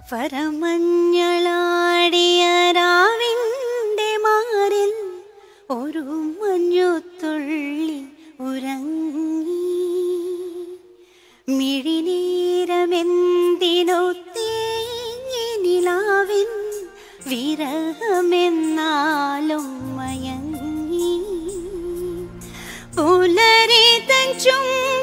പരമഞ്ഞളാടിയ രാവിൻ്റെ മാറിൽ ഒരു മഞ്ഞുത്തുള്ളി ഉറങ്ങി മിഴിനീരമെന്തിനോ തേങ്ങി നിലാവിൻ വിരഹമെന്നാലും മയങ്ങി പുലരിതൻ ചും